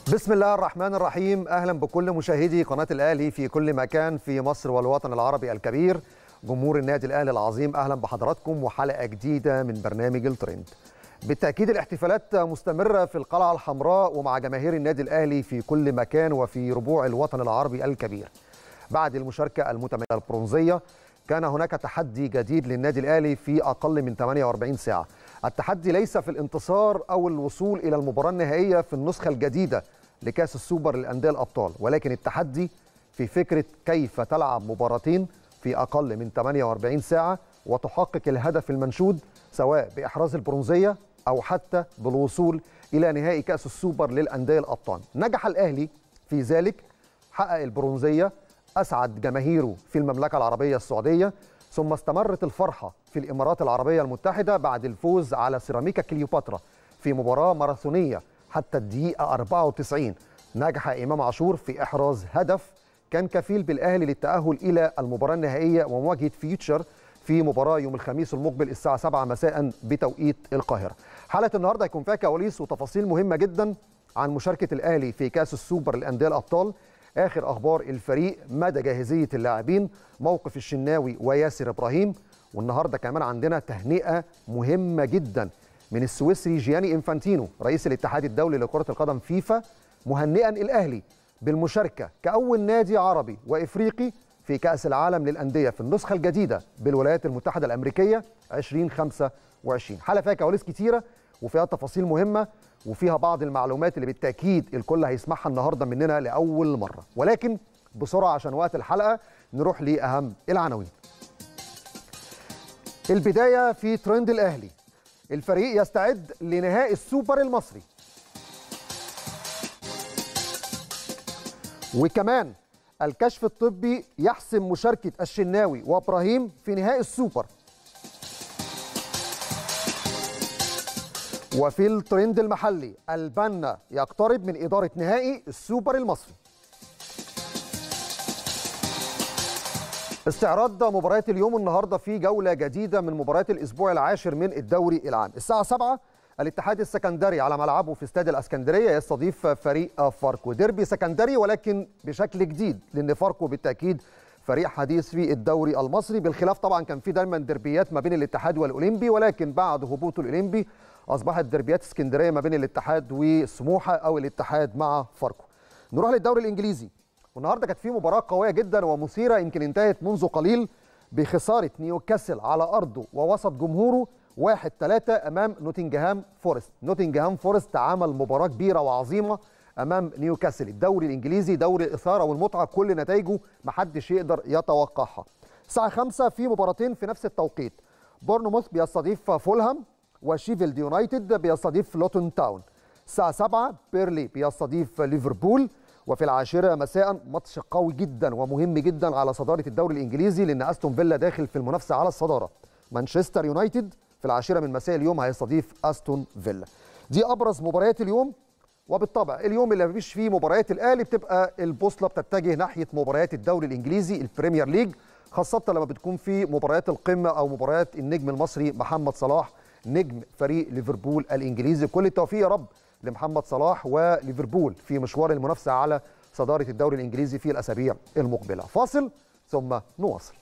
بسم الله الرحمن الرحيم اهلا بكل مشاهدي قناه الاهلي في كل مكان في مصر والوطن العربي الكبير جمهور النادي الاهلي العظيم اهلا بحضراتكم وحلقه جديده من برنامج الترند بالتاكيد الاحتفالات مستمره في القلعه الحمراء ومع جماهير النادي الاهلي في كل مكان وفي ربوع الوطن العربي الكبير بعد المشاركه المتميزه البرونزيه كان هناك تحدي جديد للنادي الاهلي في اقل من 48 ساعه التحدي ليس في الانتصار او الوصول الى المباراه النهائيه في النسخه الجديده لكاس السوبر للانديه الابطال ولكن التحدي في فكره كيف تلعب مباراتين في اقل من 48 ساعه وتحقق الهدف المنشود سواء باحراز البرونزيه او حتى بالوصول الى نهائي كاس السوبر للانديه الابطال نجح الاهلي في ذلك حقق البرونزيه اسعد جماهيره في المملكه العربيه السعوديه ثم استمرت الفرحه في الامارات العربيه المتحده بعد الفوز على سيراميكا كليوباترا في مباراه ماراثونيه حتى الدقيقه 94 نجح امام عاشور في احراز هدف كان كفيل بالاهلي للتاهل الى المباراه النهائيه ومواجهه فيوتشر في مباراه يوم الخميس المقبل الساعه 7 مساء بتوقيت القاهره. حلقه النهارده هيكون فيها كواليس وتفاصيل مهمه جدا عن مشاركه الاهلي في كاس السوبر للانديه الابطال اخر اخبار الفريق مدى جاهزيه اللاعبين موقف الشناوي وياسر ابراهيم والنهارده كمان عندنا تهنئه مهمه جدا من السويسري جياني انفانتينو رئيس الاتحاد الدولي لكره القدم فيفا مهنئا الاهلي بالمشاركه كاول نادي عربي وافريقي في كاس العالم للانديه في النسخه الجديده بالولايات المتحده الامريكيه 2025 حلقه فيها كواليس كتيره وفيها تفاصيل مهمه وفيها بعض المعلومات اللي بالتاكيد الكل هيسمعها النهارده مننا لاول مره ولكن بسرعه عشان وقت الحلقه نروح لاهم العناوين البدايه في ترند الاهلي الفريق يستعد لنهائي السوبر المصري وكمان الكشف الطبي يحسم مشاركه الشناوي وابراهيم في نهائي السوبر وفي الترند المحلي البنا يقترب من إدارة نهائي السوبر المصري استعراض مباريات اليوم النهارده في جولة جديدة من مباريات الأسبوع العاشر من الدوري العام الساعة 7 الاتحاد السكندري على ملعبه في استاد الاسكندريه يستضيف فريق فاركو ديربي سكندري ولكن بشكل جديد لان فاركو بالتاكيد فريق حديث في الدوري المصري بالخلاف طبعا كان في دايما دربيات ما بين الاتحاد والاولمبي ولكن بعد هبوط الاولمبي اصبحت دربيات اسكندريه ما بين الاتحاد وسموحه او الاتحاد مع فاركو. نروح للدوري الانجليزي والنهارده كانت في مباراه قويه جدا ومثيره يمكن انتهت منذ قليل بخساره نيوكاسل على ارضه ووسط جمهوره 1 3 امام نوتنجهام فورست، نوتنجهام فورست عمل مباراه كبيره وعظيمه امام نيوكاسل، الدوري الانجليزي دوري الاثاره والمتعه كل نتائجه محدش يقدر يتوقعها. الساعه 5 في مباراتين في نفس التوقيت. بورنموث بيستضيف فولهام وشيفيلد يونايتد بيستضيف لوتون تاون الساعة 7 بيرلي بيستضيف ليفربول وفي العاشرة مساء ماتش قوي جدا ومهم جدا على صدارة الدوري الإنجليزي لأن أستون فيلا داخل في المنافسة على الصدارة مانشستر يونايتد في العاشرة من مساء اليوم هيستضيف أستون فيلا دي أبرز مباريات اليوم وبالطبع اليوم اللي مفيش فيه مباريات الأهلي بتبقى البوصلة بتتجه ناحية مباريات الدوري الإنجليزي البريمير ليج خاصة لما بتكون في مباريات القمة أو مباريات النجم المصري محمد صلاح نجم فريق ليفربول الانجليزي كل التوفيق يا رب لمحمد صلاح وليفربول في مشوار المنافسه على صداره الدوري الانجليزي في الاسابيع المقبله فاصل ثم نواصل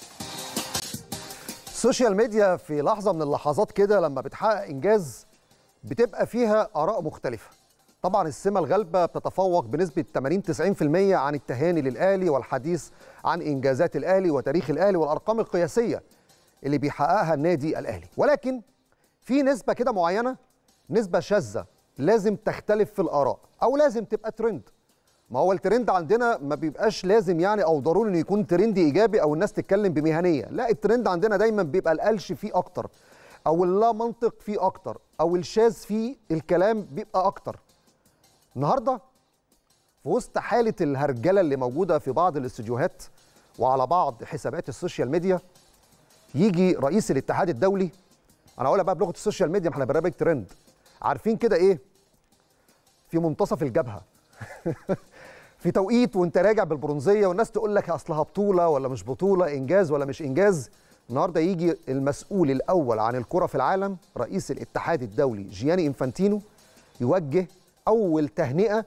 السوشيال ميديا في لحظه من اللحظات كده لما بتحقق انجاز بتبقى فيها اراء مختلفه طبعا السمه الغالبه بتتفوق بنسبه 80 90% عن التهاني للاهلي والحديث عن انجازات الاهلي وتاريخ الاهلي والارقام القياسيه اللي بيحققها النادي الاهلي ولكن في نسبة كده معينة نسبة شاذة لازم تختلف في الآراء أو لازم تبقى ترند ما هو الترند عندنا ما بيبقاش لازم يعني أو ضروري إنه يكون ترند إيجابي أو الناس تتكلم بمهنية لا الترند عندنا دايما بيبقى القلش فيه أكتر أو اللا منطق فيه أكتر أو الشاذ فيه الكلام بيبقى أكتر النهاردة في وسط حالة الهرجلة اللي موجودة في بعض الاستديوهات وعلى بعض حسابات السوشيال ميديا يجي رئيس الاتحاد الدولي انا هقولها بقى بلغه السوشيال ميديا ما احنا برنامج ترند عارفين كده ايه في منتصف الجبهه في توقيت وانت راجع بالبرونزيه والناس تقول لك اصلها بطوله ولا مش بطوله انجاز ولا مش انجاز النهارده يجي المسؤول الاول عن الكره في العالم رئيس الاتحاد الدولي جياني انفانتينو يوجه اول تهنئه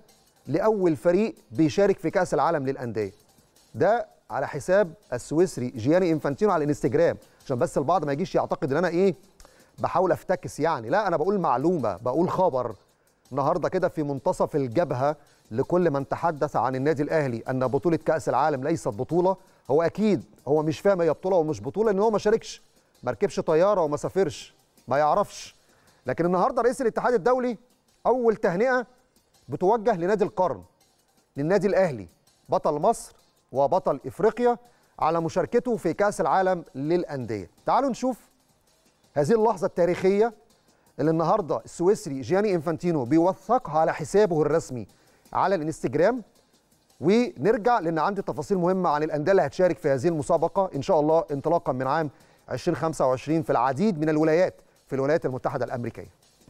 لاول فريق بيشارك في كاس العالم للانديه ده على حساب السويسري جياني انفانتينو على الانستجرام عشان بس البعض ما يجيش يعتقد ان انا ايه بحاول افتكس يعني لا انا بقول معلومه بقول خبر النهارده كده في منتصف الجبهه لكل من تحدث عن النادي الاهلي ان بطوله كاس العالم ليست بطوله هو اكيد هو مش فاهم هي بطوله ومش بطوله ان هو ما شاركش ما ركبش طياره وما سافرش ما يعرفش لكن النهارده رئيس الاتحاد الدولي اول تهنئه بتوجه لنادي القرن للنادي الاهلي بطل مصر وبطل افريقيا على مشاركته في كاس العالم للانديه تعالوا نشوف هذه اللحظه التاريخيه اللي النهارده السويسري جياني انفانتينو بيوثقها على حسابه الرسمي على الانستجرام ونرجع لان عندي تفاصيل مهمه عن الانديه اللي هتشارك في هذه المسابقه ان شاء الله انطلاقا من عام 2025 في العديد من الولايات في الولايات المتحده الامريكيه.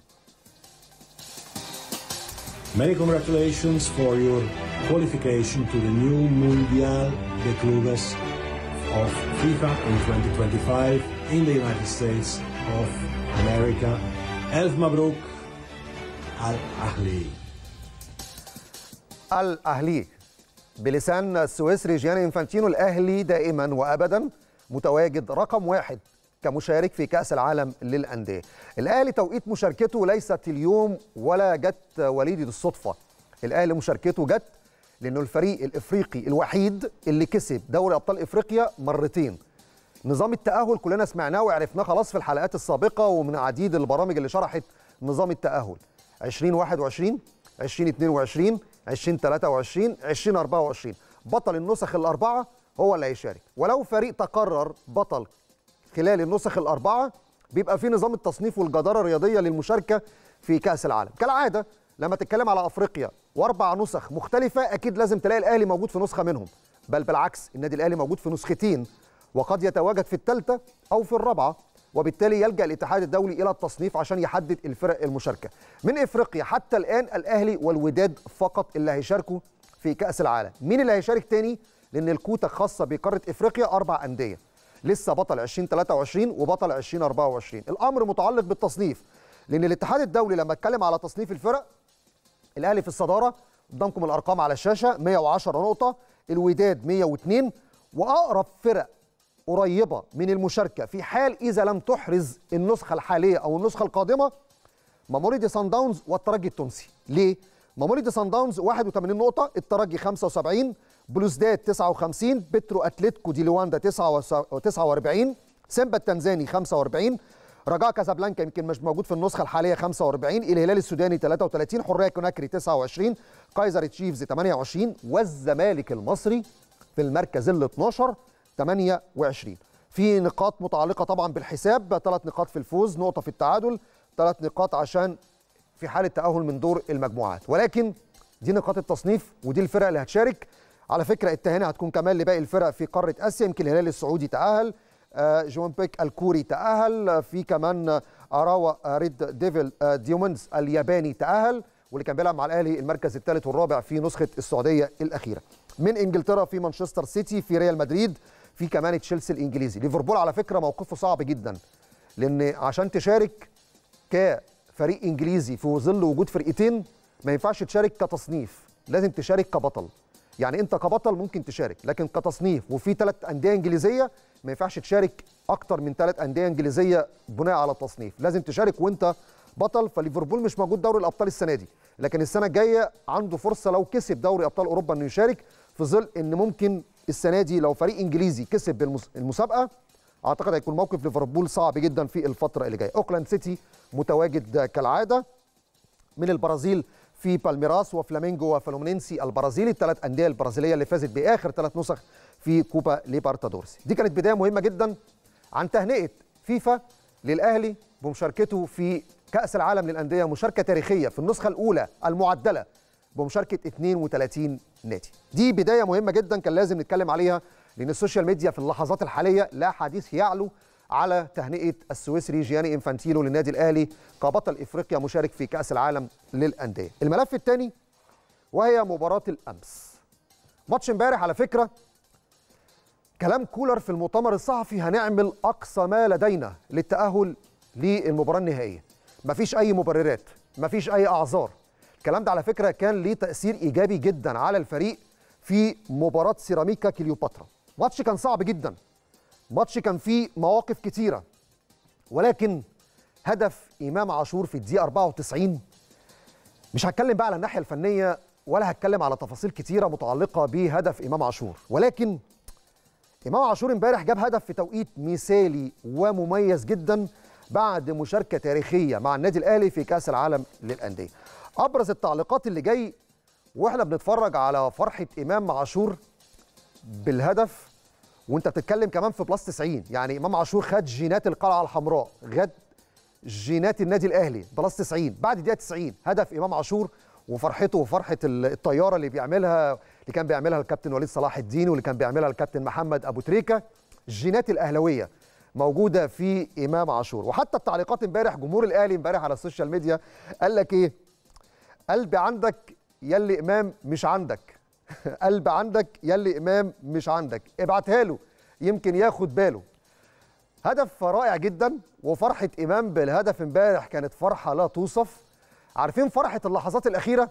Many congratulations for your qualification to the new Mundial de Clubes of FIFA in 2025 in the United States of America. Elf Mabruk Al Ahli. الاهلي بلسان السويسري جياني انفانتينو الاهلي دائما وابدا متواجد رقم واحد كمشارك في كاس العالم للانديه الاهلي توقيت مشاركته ليست اليوم ولا جت وليده الصدفه الاهلي مشاركته جت لانه الفريق الافريقي الوحيد اللي كسب دوري ابطال افريقيا مرتين نظام التاهل كلنا سمعناه وعرفناه خلاص في الحلقات السابقه ومن عديد البرامج اللي شرحت نظام التاهل 2021 2022 2023 2024 بطل النسخ الاربعه هو اللي هيشارك ولو فريق تقرر بطل خلال النسخ الاربعه بيبقى في نظام التصنيف والجداره الرياضيه للمشاركه في كاس العالم كالعاده لما تتكلم على افريقيا واربع نسخ مختلفه اكيد لازم تلاقي الاهلي موجود في نسخه منهم بل بالعكس النادي الاهلي موجود في نسختين وقد يتواجد في الثالثه او في الرابعه وبالتالي يلجا الاتحاد الدولي الى التصنيف عشان يحدد الفرق المشاركه من افريقيا حتى الان الاهلي والوداد فقط اللي هيشاركوا في كاس العالم مين اللي هيشارك تاني لان الكوتا خاصه بقاره افريقيا اربع انديه لسه بطل 2023 وبطل 2024 الامر متعلق بالتصنيف لان الاتحاد الدولي لما اتكلم على تصنيف الفرق الاهلي في الصداره قدامكم الارقام على الشاشه 110 نقطه الوداد 102 واقرب فرق قريبه من المشاركه في حال اذا لم تحرز النسخه الحاليه او النسخه القادمه ماموريدي سان داونز والترجي التونسي ليه ماموريدي سان داونز 81 نقطه الترجي 75 بلوزداد 59 بترو اتلتيكو دي لواندا 49 سيمبا التنزاني 45 رجاء كازابلانكا يمكن مش موجود في النسخه الحاليه 45 الهلال السوداني 33 حريه كوناكري 29 كايزر تشيفز 28 والزمالك المصري في المركز ال 12 28 في نقاط متعلقه طبعا بالحساب ثلاث نقاط في الفوز نقطه في التعادل ثلاث نقاط عشان في حاله تاهل من دور المجموعات ولكن دي نقاط التصنيف ودي الفرق اللي هتشارك على فكره التهاني هتكون كمان لباقي الفرق في قاره اسيا يمكن الهلال السعودي تاهل جوان بيك الكوري تاهل في كمان اراوا ريد ديفل ديومونز الياباني تاهل واللي كان بيلعب مع الاهلي المركز الثالث والرابع في نسخه السعوديه الاخيره من انجلترا في مانشستر سيتي في ريال مدريد في كمان تشيلسي الانجليزي ليفربول على فكره موقفه صعب جدا لان عشان تشارك كفريق انجليزي في ظل وجود فرقتين ما ينفعش تشارك كتصنيف لازم تشارك كبطل يعني انت كبطل ممكن تشارك لكن كتصنيف وفي ثلاث انديه انجليزيه ما ينفعش تشارك اكتر من ثلاث انديه انجليزيه بناء على التصنيف لازم تشارك وانت بطل فليفربول مش موجود دوري الابطال السنه دي لكن السنه الجايه عنده فرصه لو كسب دوري ابطال اوروبا انه يشارك في ظل ان ممكن السنه دي لو فريق انجليزي كسب المسابقه اعتقد هيكون موقف ليفربول صعب جدا في الفتره اللي جايه اوكلاند سيتي متواجد كالعاده من البرازيل في بالميراس وفلامينجو وفلومينينسي البرازيلي الثلاث انديه البرازيليه اللي فازت باخر ثلاث نسخ في كوبا ليبرتادورس دي كانت بدايه مهمه جدا عن تهنئه فيفا للاهلي بمشاركته في كاس العالم للانديه مشاركه تاريخيه في النسخه الاولى المعدله بمشاركه 32 نادي دي بدايه مهمه جدا كان لازم نتكلم عليها لان السوشيال ميديا في اللحظات الحاليه لا حديث يعلو على تهنئه السويسري جياني انفانتينو للنادي الاهلي كبطل افريقيا مشارك في كاس العالم للانديه الملف الثاني وهي مباراه الامس ماتش امبارح على فكره كلام كولر في المؤتمر الصحفي هنعمل اقصى ما لدينا للتاهل للمباراه النهائيه مفيش اي مبررات مفيش اي اعذار الكلام ده على فكره كان ليه تاثير ايجابي جدا على الفريق في مباراه سيراميكا كليوباترا ماتش كان صعب جدا ماتش كان فيه مواقف كتيره ولكن هدف امام عاشور في الدقيقه 94 مش هتكلم بقى على الناحيه الفنيه ولا هتكلم على تفاصيل كتيره متعلقه بهدف امام عاشور ولكن امام عاشور امبارح جاب هدف في توقيت مثالي ومميز جدا بعد مشاركه تاريخيه مع النادي الاهلي في كاس العالم للانديه ابرز التعليقات اللي جاي واحنا بنتفرج على فرحه امام عاشور بالهدف وانت بتتكلم كمان في بلس 90 يعني امام عاشور خد جينات القلعه الحمراء خد جينات النادي الاهلي بلس 90 بعد دقيقه 90 هدف امام عاشور وفرحته وفرحه الطياره اللي بيعملها اللي كان بيعملها الكابتن وليد صلاح الدين واللي كان بيعملها الكابتن محمد ابو تريكه الجينات الاهلاويه موجوده في امام عاشور وحتى التعليقات امبارح جمهور الاهلي امبارح على السوشيال ميديا قال لك ايه قلبي عندك يلي امام مش عندك قلب عندك يلي امام مش عندك ابعتها له يمكن ياخد باله هدف رائع جدا وفرحه امام بالهدف امبارح كانت فرحه لا توصف عارفين فرحه اللحظات الاخيره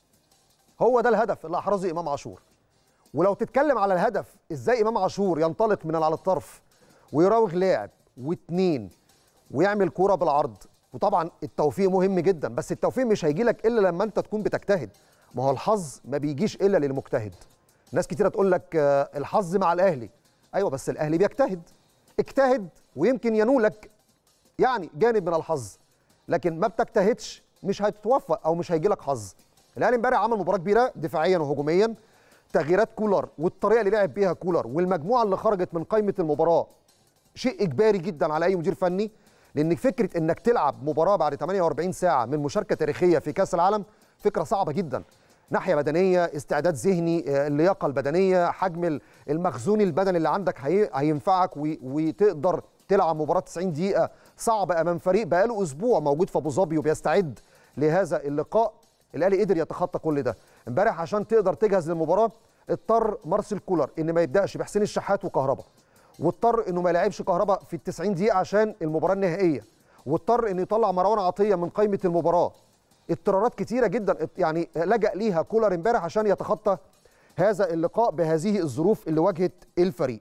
هو ده الهدف اللي احرزه امام عاشور ولو تتكلم على الهدف ازاي امام عاشور ينطلق من على الطرف ويراوغ لاعب واثنين ويعمل كوره بالعرض وطبعا التوفيق مهم جدا بس التوفيق مش هيجي لك الا لما انت تكون بتجتهد ما هو الحظ ما بيجيش الا للمجتهد ناس كتيره تقول لك الحظ مع الاهلي ايوه بس الاهلي بيجتهد اجتهد ويمكن ينولك يعني جانب من الحظ لكن ما بتجتهدش مش هتتوفق او مش هيجي لك حظ الاهلي امبارح عمل مباراه كبيره دفاعيا وهجوميا تغييرات كولر والطريقه اللي لعب بيها كولر والمجموعه اللي خرجت من قائمه المباراه شيء اجباري جدا على اي مدير فني لان فكره انك تلعب مباراه بعد 48 ساعه من مشاركه تاريخيه في كاس العالم فكره صعبه جدا ناحيه بدنيه استعداد ذهني اللياقه البدنيه حجم المخزون البدني اللي عندك هينفعك وتقدر تلعب مباراه 90 دقيقه صعبه امام فريق بقاله اسبوع موجود في ابو ظبي وبيستعد لهذا اللقاء الاهلي قدر يتخطى كل ده امبارح عشان تقدر تجهز للمباراه اضطر مارسيل كولر ان ما يبداش بحسين الشحات وكهربا واضطر انه ما يلعبش كهربا في ال 90 دقيقه عشان المباراه النهائيه واضطر انه يطلع مروان عطيه من قائمه المباراه اضطرارات كتيره جدا يعني لجا ليها كولر امبارح عشان يتخطى هذا اللقاء بهذه الظروف اللي واجهت الفريق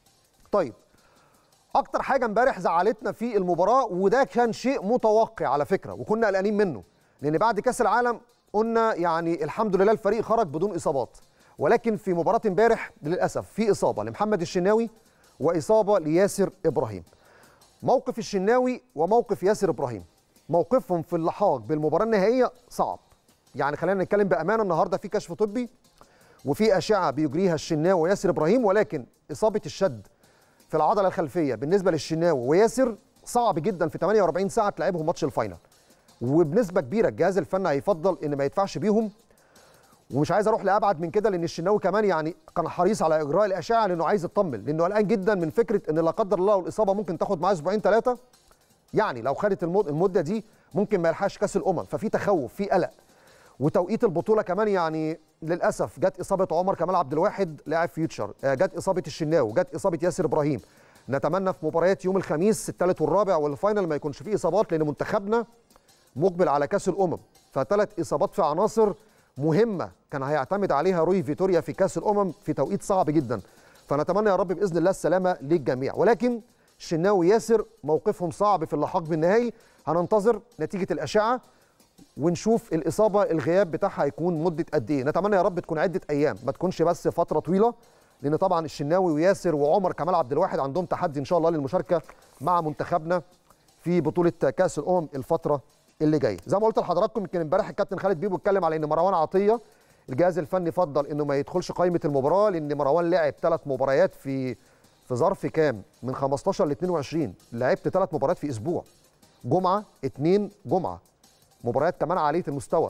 طيب اكتر حاجه امبارح زعلتنا في المباراه وده كان شيء متوقع على فكره وكنا قلقانين منه لان بعد كاس العالم قلنا يعني الحمد لله الفريق خرج بدون اصابات ولكن في مباراه امبارح للاسف في اصابه لمحمد الشناوي واصابه لياسر ابراهيم موقف الشناوي وموقف ياسر ابراهيم موقفهم في اللحاق بالمباراه النهائيه صعب يعني خلينا نتكلم بامانه النهارده في كشف طبي وفي اشعه بيجريها الشناوي وياسر ابراهيم ولكن اصابه الشد في العضله الخلفيه بالنسبه للشناوي وياسر صعب جدا في 48 ساعه تلعبهم ماتش الفاينل وبنسبه كبيره الجهاز الفني هيفضل ان ما يدفعش بيهم ومش عايز اروح لابعد من كده لان الشناوي كمان يعني كان حريص على اجراء الاشعه لانه عايز يطمن لانه قلقان جدا من فكره ان لا قدر الله الاصابه ممكن تاخد معاه اسبوعين ثلاثه يعني لو خدت المده دي ممكن ما يلحقش كاس الامم ففي تخوف في قلق وتوقيت البطوله كمان يعني للاسف جت اصابه عمر كمال عبد الواحد لاعب فيوتشر جت اصابه الشناوي جت اصابه ياسر ابراهيم نتمنى في مباريات يوم الخميس الثالث والرابع والفاينل ما يكونش فيه اصابات لان منتخبنا مقبل على كاس الامم فثلاث اصابات في عناصر مهمه كان هيعتمد عليها روي فيتوريا في كاس الامم في توقيت صعب جدا فنتمنى يا رب باذن الله السلامه للجميع ولكن الشناوي ياسر موقفهم صعب في اللحاق بالنهائي هننتظر نتيجه الاشعه ونشوف الاصابه الغياب بتاعها هيكون مده قد ايه نتمنى يا رب تكون عده ايام ما تكونش بس فتره طويله لان طبعا الشناوي وياسر وعمر كمال عبد الواحد عندهم تحدي ان شاء الله للمشاركه مع منتخبنا في بطوله كاس الامم الفتره اللي جايه زي ما قلت لحضراتكم يمكن امبارح الكابتن خالد بيبو اتكلم على ان مروان عطيه الجهاز الفني فضل انه ما يدخلش قائمه المباراه لان مروان لعب ثلاث مباريات في في ظرف كام من 15 ل 22 لعبت ثلاث مباريات في اسبوع جمعه اثنين جمعه مباريات كمان عاليه المستوى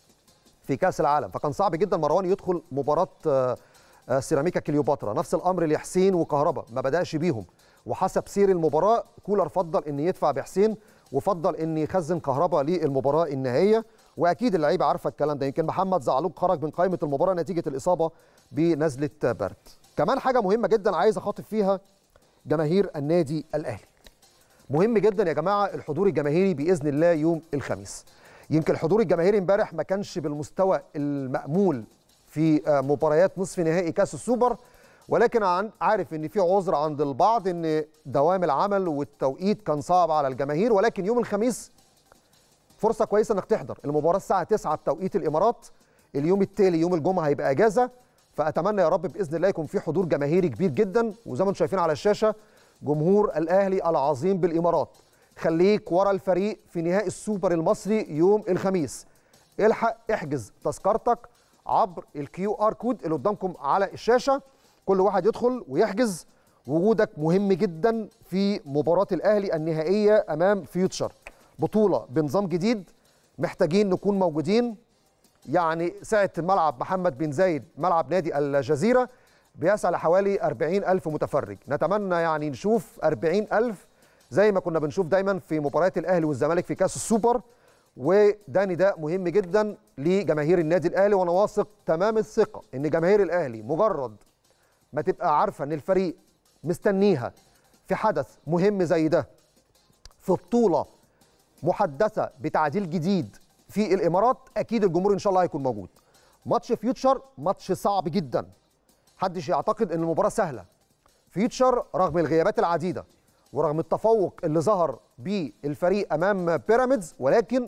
في كاس العالم فكان صعب جدا مروان يدخل مباراه سيراميكا كليوباترا نفس الامر لحسين وكهربا ما بداش بيهم وحسب سير المباراه كولر فضل ان يدفع بحسين وفضل ان يخزن كهربا للمباراه النهائيه واكيد اللعيبه عارفه الكلام ده يمكن محمد زعلوك خرج من قائمه المباراه نتيجه الاصابه بنزله برد كمان حاجه مهمه جدا عايز اخاطب فيها جماهير النادي الاهلي مهم جدا يا جماعه الحضور الجماهيري باذن الله يوم الخميس يمكن الحضور الجماهيري امبارح ما كانش بالمستوى المأمول في مباريات نصف نهائي كاس السوبر ولكن عارف ان في عذر عند البعض ان دوام العمل والتوقيت كان صعب على الجماهير ولكن يوم الخميس فرصه كويسه انك تحضر المباراه الساعه 9 بتوقيت الامارات اليوم التالي يوم الجمعه هيبقى اجازه فاتمنى يا رب باذن الله يكون في حضور جماهيري كبير جدا وزي ما انتم شايفين على الشاشه جمهور الاهلي العظيم بالامارات خليك ورا الفريق في نهائي السوبر المصري يوم الخميس الحق احجز تذكرتك عبر الكيو ار كود اللي قدامكم على الشاشه كل واحد يدخل ويحجز وجودك مهم جدا في مباراه الاهلي النهائيه امام فيوتشر بطوله بنظام جديد محتاجين نكون موجودين يعني سعه ملعب محمد بن زايد ملعب نادي الجزيره بيسعى لحوالي 40 ألف متفرج نتمنى يعني نشوف 40 ألف زي ما كنا بنشوف دايما في مباريات الاهلي والزمالك في كاس السوبر وده نداء مهم جدا لجماهير النادي الاهلي وانا واثق تمام الثقه ان جماهير الاهلي مجرد ما تبقى عارفه ان الفريق مستنيها في حدث مهم زي ده في بطوله محدثه بتعديل جديد في الامارات اكيد الجمهور ان شاء الله هيكون موجود ماتش فيوتشر ماتش صعب جدا محدش يعتقد ان المباراه سهله فيوتشر رغم الغيابات العديده ورغم التفوق اللي ظهر بيه الفريق امام بيراميدز ولكن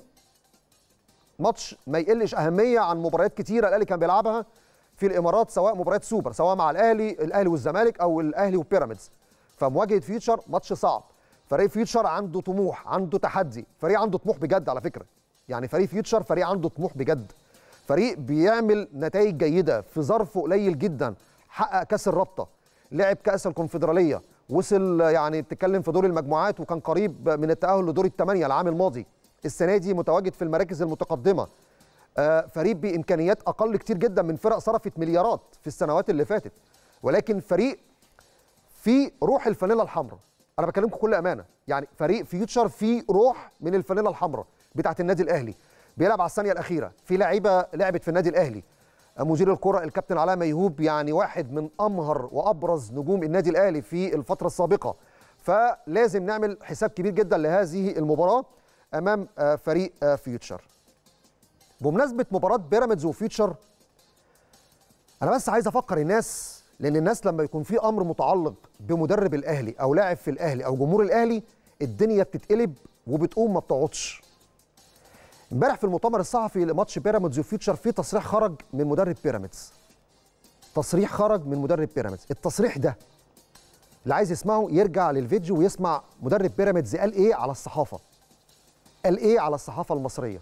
ماتش ما يقلش اهميه عن مباريات كتيره الاهلي كان بيلعبها في الامارات سواء مباريات سوبر سواء مع الاهلي الاهلي والزمالك او الاهلي وبيراميدز فمواجهه فيوتشر ماتش صعب فريق فيوتشر عنده طموح عنده تحدي فريق عنده طموح بجد على فكره يعني فريق فيوتشر فريق عنده طموح بجد فريق بيعمل نتائج جيده في ظرف قليل جدا حقق كاس الرابطه لعب كاس الكونفدراليه وصل يعني بتتكلم في دور المجموعات وكان قريب من التاهل لدور الثمانيه العام الماضي السنه دي متواجد في المراكز المتقدمه آه فريق بامكانيات اقل كتير جدا من فرق صرفت مليارات في السنوات اللي فاتت ولكن فريق في روح الفانيلا الحمراء انا بكلمكم بكل امانه يعني فريق فيوتشر فيه روح من الفانيلا الحمراء بتاعه النادي الاهلي بيلعب على الثانيه الاخيره في لعيبه لعبت في النادي الاهلي مدير الكره الكابتن علاء ميهوب يعني واحد من امهر وابرز نجوم النادي الاهلي في الفتره السابقه فلازم نعمل حساب كبير جدا لهذه المباراه امام فريق فيوتشر بمناسبه مباراه بيراميدز وفيوتشر انا بس عايز افكر الناس لان الناس لما يكون في امر متعلق بمدرب الاهلي او لاعب في الاهلي او جمهور الاهلي الدنيا بتتقلب وبتقوم ما بتقعدش امبارح في المؤتمر الصحفي لماتش بيراميدز وفيوتشر في تصريح خرج من مدرب بيراميدز تصريح خرج من مدرب بيراميدز التصريح ده اللي عايز يسمعه يرجع للفيديو ويسمع مدرب بيراميدز قال ايه على الصحافه قال ايه على الصحافه المصريه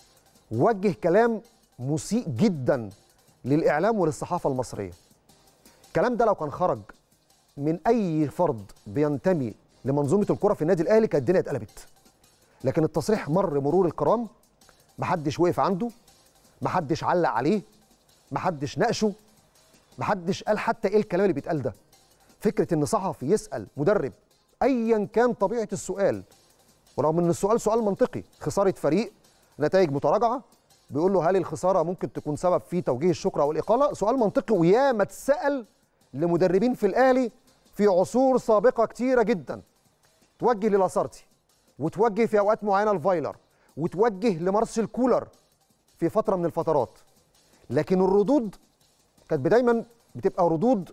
وجه كلام مسيء جدا للاعلام وللصحافه المصريه الكلام ده لو كان خرج من اي فرد بينتمي لمنظومه الكره في النادي الاهلي كانت الدنيا اتقلبت لكن التصريح مر مرور الكرام محدش وقف عنده محدش علق عليه محدش ناقشه محدش قال حتى ايه الكلام اللي بيتقال ده فكره ان صحفي يسال مدرب ايا كان طبيعه السؤال ورغم ان السؤال سؤال منطقي خساره فريق نتائج متراجعه بيقول له هل الخساره ممكن تكون سبب في توجيه الشكر او الاقاله سؤال منطقي وياما اتسال لمدربين في الاهلي في عصور سابقه كتيره جدا توجه للاسارتي وتوجه في اوقات معينه لفايلر وتوجه لمارسيل كولر في فتره من الفترات لكن الردود كانت دايما بتبقى ردود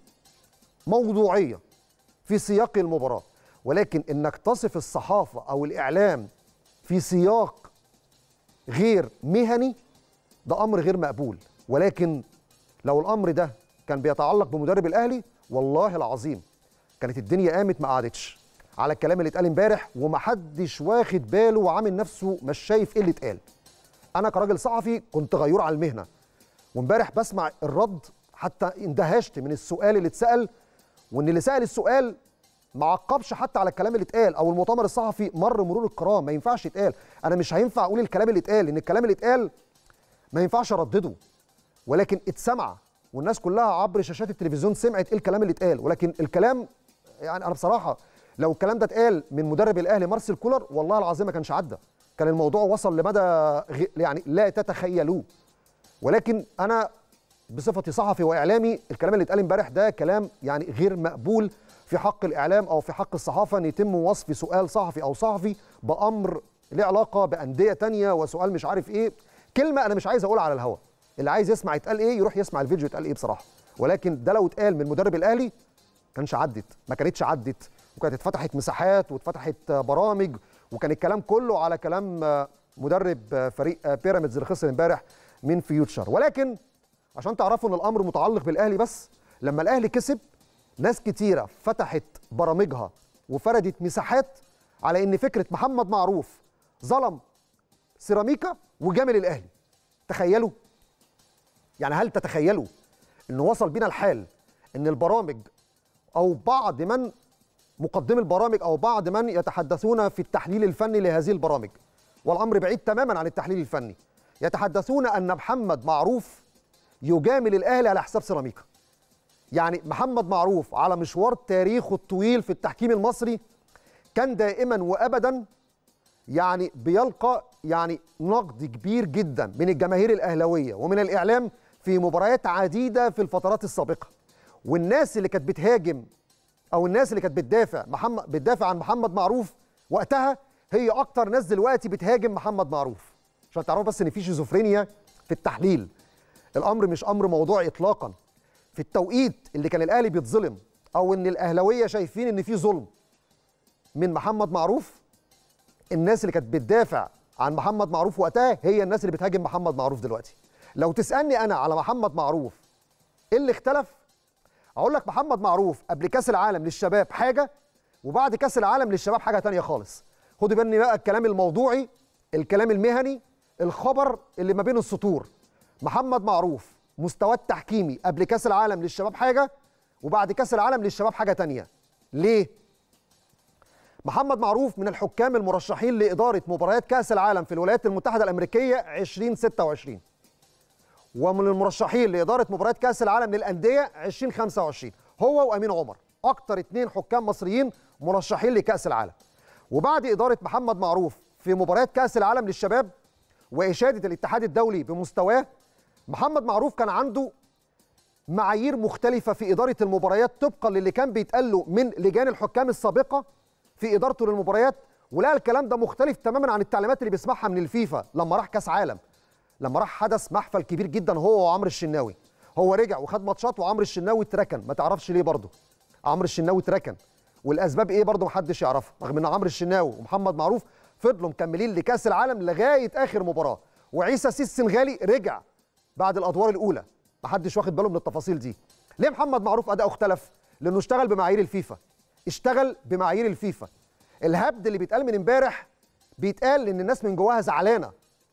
موضوعيه في سياق المباراه ولكن انك تصف الصحافه او الاعلام في سياق غير مهني ده امر غير مقبول ولكن لو الامر ده كان بيتعلق بمدرب الاهلي والله العظيم كانت الدنيا قامت ما قعدتش على الكلام اللي اتقال امبارح ومحدش واخد باله وعامل نفسه مش شايف ايه اللي اتقال انا كراجل صحفي كنت غيور على المهنه وامبارح بسمع الرد حتى اندهشت من السؤال اللي اتسال وان اللي سال السؤال ما عقبش حتى على الكلام اللي اتقال او المؤتمر الصحفي مر مرور الكرام ما ينفعش يتقال انا مش هينفع اقول الكلام اللي اتقال لان الكلام اللي اتقال ما ينفعش اردده ولكن اتسمع والناس كلها عبر شاشات التلفزيون سمعت ايه الكلام اللي اتقال ولكن الكلام يعني انا بصراحه لو الكلام ده اتقال من مدرب الاهلي مارسيل كولر والله العظيم ما كانش عدى كان الموضوع وصل لمدى غ... يعني لا تتخيلوه ولكن انا بصفتي صحفي واعلامي الكلام اللي اتقال امبارح ده كلام يعني غير مقبول في حق الاعلام او في حق الصحافه ان يتم وصف سؤال صحفي او صحفي بامر ليه علاقه بانديه تانية وسؤال مش عارف ايه كلمه انا مش عايز اقولها على الهوا اللي عايز يسمع يتقال ايه يروح يسمع الفيديو يتقال ايه بصراحه ولكن ده لو اتقال من مدرب الاهلي كانش عدت ما كانتش عدت وكانت اتفتحت مساحات واتفتحت برامج وكان الكلام كله على كلام مدرب فريق بيراميدز اللي خسر امبارح من فيوتشر ولكن عشان تعرفوا ان الامر متعلق بالاهلي بس لما الاهلي كسب ناس كتيره فتحت برامجها وفردت مساحات على ان فكره محمد معروف ظلم سيراميكا وجامل الاهلي تخيلوا يعني هل تتخيلوا انه وصل بينا الحال ان البرامج او بعض من مقدمي البرامج او بعض من يتحدثون في التحليل الفني لهذه البرامج والامر بعيد تماما عن التحليل الفني يتحدثون ان محمد معروف يجامل الاهلي على حساب سيراميكا يعني محمد معروف على مشوار تاريخه الطويل في التحكيم المصري كان دائما وابدا يعني بيلقى يعني نقد كبير جدا من الجماهير الاهلاويه ومن الاعلام في مباريات عديده في الفترات السابقه والناس اللي كانت بتهاجم او الناس اللي كانت بتدافع محمد بتدافع عن محمد معروف وقتها هي اكتر ناس دلوقتي بتهاجم محمد معروف عشان تعرفوا بس ان في شيزوفرينيا في التحليل الامر مش امر موضوعي اطلاقا في التوقيت اللي كان الاهلي بيتظلم او ان الاهلاويه شايفين ان في ظلم من محمد معروف الناس اللي كانت بتدافع عن محمد معروف وقتها هي الناس اللي بتهاجم محمد معروف دلوقتي لو تسالني انا على محمد معروف ايه اللي اختلف اقول لك محمد معروف قبل كاس العالم للشباب حاجه وبعد كاس العالم للشباب حاجه تانية خالص خدوا بالني بقى الكلام الموضوعي الكلام المهني الخبر اللي ما بين السطور محمد معروف مستواه التحكيمي قبل كاس العالم للشباب حاجه وبعد كاس العالم للشباب حاجه تانية ليه محمد معروف من الحكام المرشحين لاداره مباريات كاس العالم في الولايات المتحده الامريكيه 2026 ومن المرشحين لاداره مباريات كاس العالم للانديه 2025 هو وامين عمر اكتر اتنين حكام مصريين مرشحين لكاس العالم وبعد اداره محمد معروف في مباريات كاس العالم للشباب واشاده الاتحاد الدولي بمستواه محمد معروف كان عنده معايير مختلفه في اداره المباريات طبقا للي كان بيتقال له من لجان الحكام السابقه في ادارته للمباريات ولقى الكلام ده مختلف تماما عن التعليمات اللي بيسمعها من الفيفا لما راح كاس عالم لما راح حدث محفل كبير جدا هو وعمرو الشناوي هو رجع وخد ماتشات وعمرو الشناوي اتركن ما تعرفش ليه برضه عمرو الشناوي اتركن والاسباب ايه برضه محدش يعرفها رغم ان عمرو الشناوي ومحمد معروف فضلوا مكملين لكاس العالم لغايه اخر مباراه وعيسى سيس السنغالي رجع بعد الادوار الاولى محدش واخد باله من التفاصيل دي ليه محمد معروف اداؤه اختلف لانه اشتغل بمعايير الفيفا اشتغل بمعايير الفيفا الهبد اللي بيتقال من امبارح بيتقال ان الناس من جواها زعلانه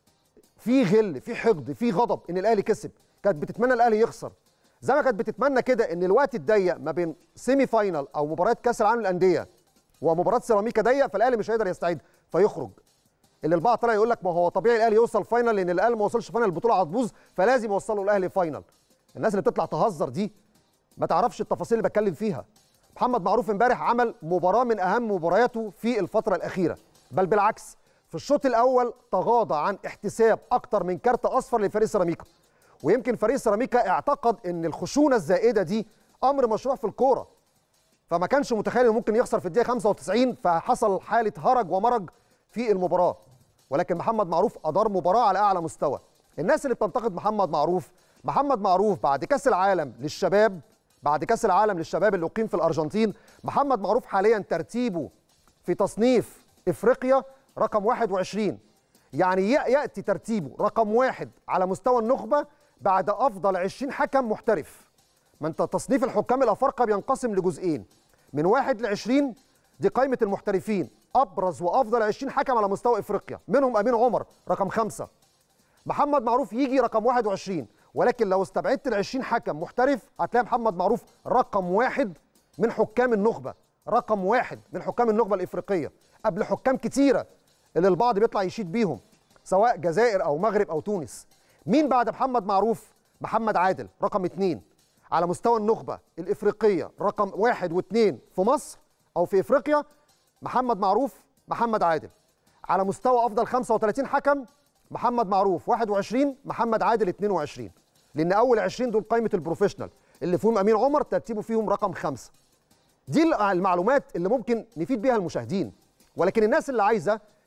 في غل في حقد في غضب ان الاهلي كسب كانت بتتمنى الاهلي يخسر زي ما كانت بتتمنى كده ان الوقت الضيق ما بين سيمي فاينال او مباراه كاس العالم للانديه ومباراه سيراميكا ضيق فالاهلي مش هيقدر يستعيد فيخرج اللي البعض طلع يقول لك ما هو طبيعي الاهلي يوصل فاينل لان الاهلي ما وصلش فاينل البطوله هتبوظ فلازم يوصلوا الاهلي فاينل الناس اللي بتطلع تهزر دي ما تعرفش التفاصيل اللي بتكلم فيها محمد معروف امبارح عمل مباراه من اهم مبارياته في الفتره الاخيره بل بالعكس في الشوط الاول تغاضى عن احتساب اكتر من كارت اصفر لفريق سيراميكا ويمكن فريق سيراميكا اعتقد ان الخشونه الزائده دي امر مشروع في الكوره فما كانش متخيل انه ممكن يخسر في الدقيقه 95 فحصل حاله هرج ومرج في المباراه ولكن محمد معروف ادار مباراه على اعلى مستوى الناس اللي بتنتقد محمد معروف محمد معروف بعد كاس العالم للشباب بعد كاس العالم للشباب اللي اقيم في الارجنتين محمد معروف حاليا ترتيبه في تصنيف افريقيا رقم 21 يعني ياتي ترتيبه رقم واحد على مستوى النخبه بعد افضل 20 حكم محترف ما انت تصنيف الحكام الافارقه بينقسم لجزئين من واحد ل 20 دي قائمه المحترفين ابرز وافضل 20 حكم على مستوى افريقيا منهم امين عمر رقم خمسة محمد معروف يجي رقم 21 ولكن لو استبعدت ال 20 حكم محترف هتلاقي محمد معروف رقم واحد من حكام النخبه رقم واحد من حكام النخبه الافريقيه قبل حكام كتيره اللي البعض بيطلع يشيد بيهم سواء جزائر او مغرب او تونس مين بعد محمد معروف محمد عادل رقم اثنين على مستوى النخبه الافريقيه رقم واحد واثنين في مصر او في افريقيا محمد معروف محمد عادل على مستوى افضل 35 حكم محمد معروف 21 محمد عادل 22 لان اول 20 دول قائمه البروفيشنال اللي فيهم امين عمر ترتيبه فيهم رقم خمسة دي المعلومات اللي ممكن نفيد بيها المشاهدين ولكن الناس اللي عايزه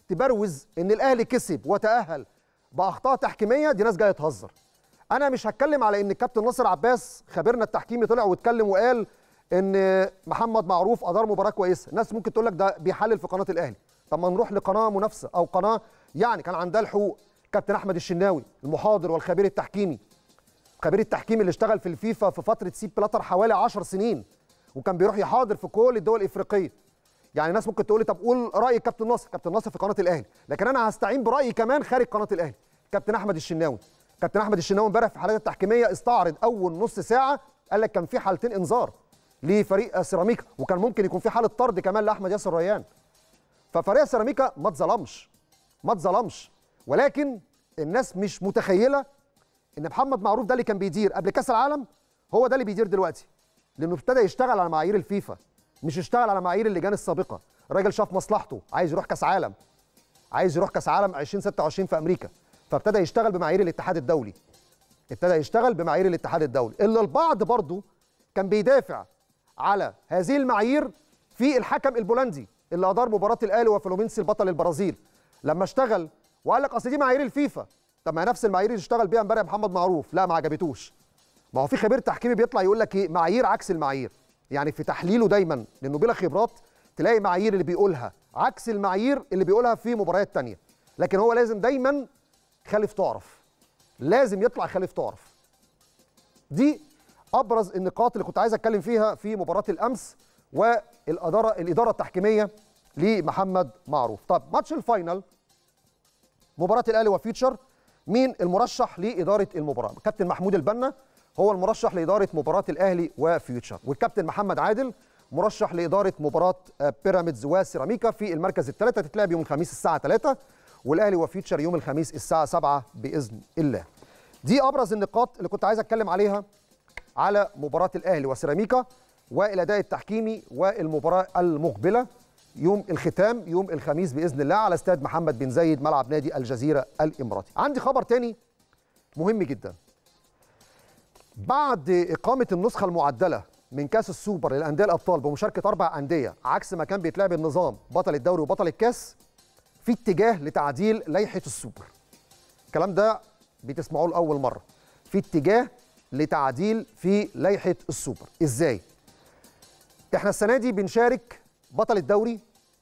تبروز ان الاهلي كسب وتاهل باخطاء تحكيميه دي ناس جايه تهزر انا مش هتكلم على ان الكابتن ناصر عباس خبيرنا التحكيمي طلع واتكلم وقال ان محمد معروف ادار مباراه كويسه الناس ممكن تقول لك ده بيحلل في قناه الاهلي طب ما نروح لقناه منافسه او قناه يعني كان عندها الحقوق كابتن احمد الشناوي المحاضر والخبير التحكيمي خبير التحكيم اللي اشتغل في الفيفا في فتره سيب بلاتر حوالي 10 سنين وكان بيروح يحاضر في كل الدول الافريقيه يعني ناس ممكن تقول لي طب قول راي كابتن ناصر كابتن ناصر في قناه الاهلي لكن انا هستعين برايي كمان خارج قناه الاهلي كابتن احمد الشناوي كابتن احمد الشناوي امبارح في الحالات التحكيميه استعرض اول نص ساعه قال لك كان في حالتين انذار لفريق سيراميكا وكان ممكن يكون في حاله طرد كمان لاحمد ياسر ريان ففريق سيراميكا ما اتظلمش ما اتظلمش ولكن الناس مش متخيله ان محمد معروف ده اللي كان بيدير قبل كاس العالم هو ده اللي بيدير دلوقتي لانه ابتدى يشتغل على معايير الفيفا مش يشتغل على معايير اللجان السابقه الراجل شاف مصلحته عايز يروح كاس عالم عايز يروح كاس عالم 2026 في امريكا فابتدى يشتغل بمعايير الاتحاد الدولي ابتدى يشتغل بمعايير الاتحاد الدولي اللي البعض برضه كان بيدافع على هذه المعايير في الحكم البولندي اللي ادار مباراه الاهلي وفلومينسي البطل البرازيل لما اشتغل وقال لك اصل دي معايير الفيفا طب ما نفس المعايير اللي اشتغل بيها امبارح محمد معروف لا ما عجبتوش ما هو في خبير تحكيمي بيطلع يقول لك ايه معايير عكس المعايير يعني في تحليله دايما لانه بلا خبرات تلاقي معايير اللي بيقولها عكس المعايير اللي بيقولها في مباريات تانية لكن هو لازم دايما خالف تعرف لازم يطلع خالف تعرف دي ابرز النقاط اللي كنت عايز اتكلم فيها في مباراه الامس والاداره الاداره التحكيميه لمحمد معروف طب ماتش الفاينل مباراه الاهلي وفيوتشر مين المرشح لاداره المباراه كابتن محمود البنا هو المرشح لاداره مباراه الاهلي وفيوتشر والكابتن محمد عادل مرشح لاداره مباراه بيراميدز وسيراميكا في المركز الثالث هتتلعب يوم الخميس الساعه 3 والاهلي وفيوتشر يوم الخميس الساعه 7 باذن الله دي ابرز النقاط اللي كنت عايز اتكلم عليها على مباراه الاهلي وسيراميكا والاداء التحكيمي والمباراه المقبله يوم الختام يوم الخميس باذن الله على استاد محمد بن زايد ملعب نادي الجزيره الاماراتي عندي خبر تاني مهم جدا بعد اقامه النسخه المعدله من كاس السوبر للانديه الابطال بمشاركه اربع انديه عكس ما كان بيتلعب النظام بطل الدوري وبطل الكاس في اتجاه لتعديل لائحه السوبر الكلام ده بتسمعوه لاول مره في اتجاه لتعديل في لائحه السوبر ازاي احنا السنه دي بنشارك بطل الدوري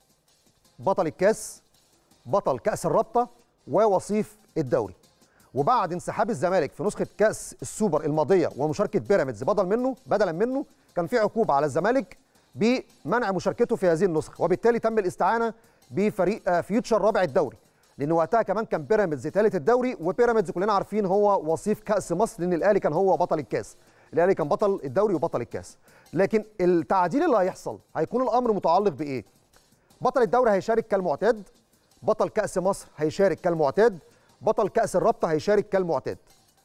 بطل الكاس بطل كاس الرابطه ووصيف الدوري وبعد انسحاب الزمالك في نسخه كاس السوبر الماضيه ومشاركه بيراميدز بدل منه بدلا منه كان في عقوبه على الزمالك بمنع مشاركته في هذه النسخه وبالتالي تم الاستعانه بفريق فيوتشر رابع الدوري لان وقتها كمان كان بيراميدز ثالث الدوري وبيراميدز كلنا عارفين هو وصيف كاس مصر لان الاهلي كان هو بطل الكاس الاهلي كان بطل الدوري وبطل الكاس لكن التعديل اللي هيحصل هيكون الامر متعلق بايه بطل الدوري هيشارك كالمعتاد بطل كاس مصر هيشارك كالمعتاد بطل كاس الرابطه هيشارك كالمعتاد